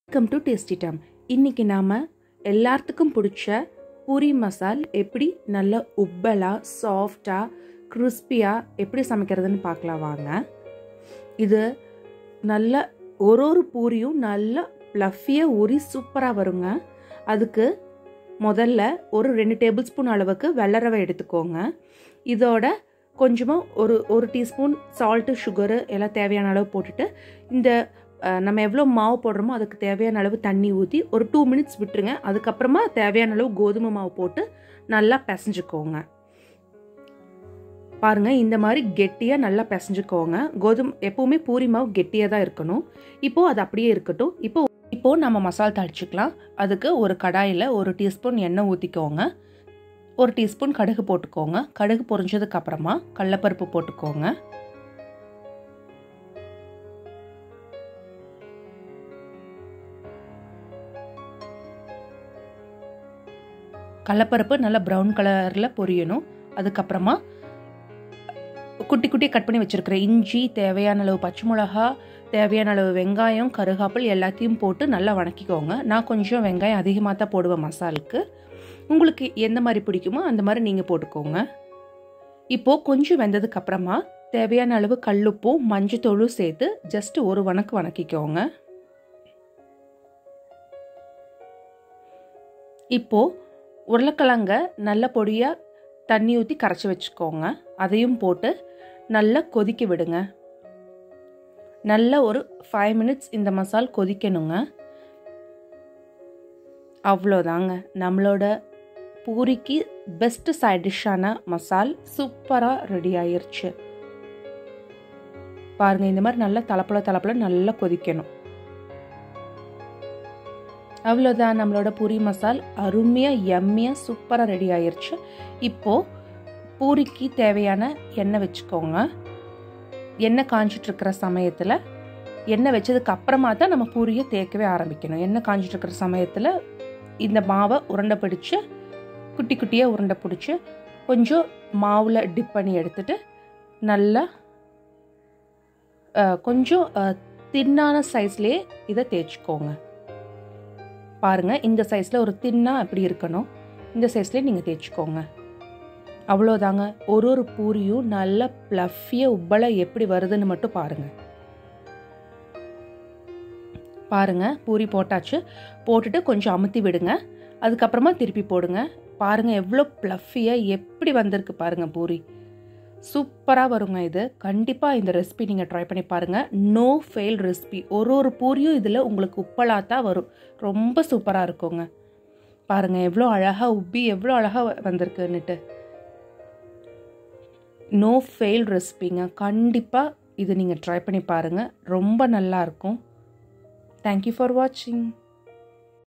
welcome to tasty டம் இன்றைக்கி நாம் எல்லாத்துக்கும் பிடிச்ச பூரி மசால் எப்படி நல்ல உப்பலாக சாஃப்டாக கிறிஸ்பியாக எப்படி சமைக்கிறதுன்னு பார்க்கலாம் வாங்க இது நல்ல ஒரு ஒரு பூரியும் நல்ல ப்ளஃபியாக ஊறி சூப்பராக வருங்க அதுக்கு முதல்ல ஒரு ரெண்டு டேபிள் ஸ்பூன் அளவுக்கு வெள்ளை ரவை எடுத்துக்கோங்க இதோட கொஞ்சமாக ஒரு ஒரு டீஸ்பூன் சால்ட்டு சுகரு எல்லாம் தேவையான அளவு போட்டுட்டு இந்த அஹ், நம்ம எவ்வளோ மாவு போடுறோமோ அதுக்கு தேவையான அளவு தண்ணி ஊற்றி ஒரு டூ மினிட்ஸ் விட்டுருங்க அதுக்கப்புறமா தேவையான அளவு கோதுமை மாவு போட்டு நல்லா பிசைஞ்சுக்கோங்க பாருங்க இந்த மாதிரி கெட்டியாக நல்லா பிசைஞ்சுக்கோங்க கோதுமை எப்பவுமே பூரி மாவு கெட்டியாக தான் இருக்கணும் இப்போது அது அப்படியே இருக்கட்டும் இப்போ இப்போது நம்ம மசாலா தாளிச்சுக்கலாம் அதுக்கு ஒரு கடாயில் ஒரு டீஸ்பூன் எண்ணெய் ஊற்றிக்கோங்க ஒரு டீஸ்பூன் கடுகு போட்டுக்கோங்க கடுகு பொரிஞ்சதுக்கு அப்புறமா கடலப்பருப்பு போட்டுக்கோங்க கடலப்பருப்பு நல்லா ப்ரௌன் கலரில் பொரியணும் அதுக்கப்புறமா குட்டி குட்டி கட் பண்ணி வச்சுருக்கிற இஞ்சி தேவையான அளவு பச்சை மிளகா தேவையான அளவு வெங்காயம் கருகாப்பில் எல்லாத்தையும் போட்டு நல்லா வணக்கிக்கோங்க நான் கொஞ்சம் வெங்காயம் அதிகமாக தான் போடுவேன் மசாலுக்கு உங்களுக்கு எந்த மாதிரி பிடிக்குமோ அந்த மாதிரி நீங்கள் போட்டுக்கோங்க இப்போது கொஞ்சம் வெந்ததுக்கு அப்புறமா தேவையான அளவு கல்லுப்பும் மஞ்சத்தூளும் சேர்த்து ஜஸ்ட் ஒரு வணக்கு வணக்கிக்கோங்க இப்போது உருளைக்கிழங்க நல்ல பொடியாக தண்ணி ஊற்றி கரைச்சி வச்சுக்கோங்க அதையும் போட்டு நல்லா கொதிக்க விடுங்க நல்ல ஒரு ஃபைவ் மினிட்ஸ் இந்த மசால் கொதிக்கணுங்க அவ்வளோதாங்க நம்மளோட பூரிக்கு பெஸ்ட் சைட் டிஷ்ஷான மசால் சூப்பராக ரெடி ஆயிருச்சு பாருங்க இந்த மாதிரி நல்லா தலப்பல தலப்பல நல்லா கொதிக்கணும் அவ்வளோதான் நம்மளோட பூரி மசால் அருமையாக எம்மியாக சூப்பராக ரெடி ஆயிருச்சு இப்போது பூரிக்கு தேவையான எண்ணெய் வச்சுக்கோங்க எண்ணெய் காஞ்சிட்டு இருக்கிற சமயத்தில் எண்ணெய் வச்சதுக்கு அப்புறமா தான் நம்ம பூரியை தேய்க்கவே ஆரம்பிக்கணும் எண்ணெய் காஞ்சிட்டு இருக்கிற சமயத்தில் இந்த மாவை உருண்டை பிடிச்சு குட்டி குட்டியாக உருண்டை பிடிச்சி கொஞ்சம் மாவில் டிப் பண்ணி எடுத்துட்டு நல்லா அஹ், கொஞ்சம் தின்னான சைஸ்லேயே இதை தேய்ச்சிக்கோங்க பாருங்கள் இந்த சைஸில் ஒரு தின்னாக அப்படி இருக்கணும் இந்த சைஸ்லேயே நீங்கள் தேய்ச்சிக்கோங்க அவ்வளோதாங்க ஒரு ஒரு பூரியும் நல்ல ப்ளஃபியாக உப்பலை எப்படி வருதுன்னு மட்டும் பாருங்கள் பாருங்க பூரி போட்டாச்சு போட்டுட்டு கொஞ்சம் அமுத்தி விடுங்க அதுக்கப்புறமா திருப்பி போடுங்க பாருங்க எவ்வளோ ப்ளஃபியாக எப்படி வந்திருக்கு பாருங்க பூரி சூப்பராக வருங்க இது கண்டிப்பாக இந்த ரெசிபி நீங்கள் ட்ரை பண்ணி பாருங்கள் நோ ஃபெயில் ரெசிபி ஒரு ஒரு பூரியும் இதில் உங்களுக்கு உப்பலாக தான் வரும் ரொம்ப சூப்பராக இருக்குங்க பாருங்கள் எவ்வளோ அழகாக உப்பி எவ்வளோ அழகாக வந்திருக்குன்னுட்டு நோ ஃபெயில் ரெசிபிங்க கண்டிப்பாக இது நீங்கள் ட்ரை பண்ணி பாருங்கள் ரொம்ப நல்லாயிருக்கும் தேங்க்யூ ஃபார் வாட்சிங்